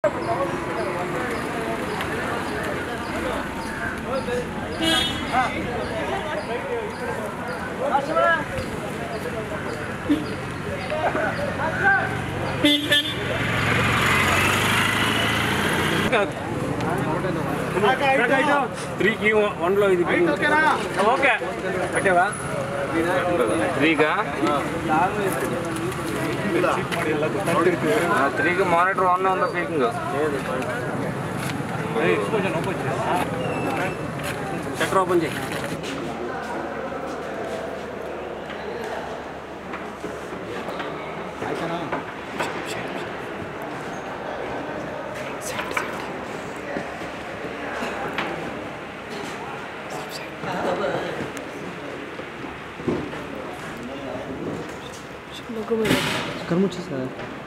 త్రీకి వన్లో ఇది ఓకే పెట్టావా త్రీగా త్రీకి మానిటర్ వన్ ఉందా పీకింగ్ షట్టర్ ఓపెన్ చేయి కర్మ వచ్చేసా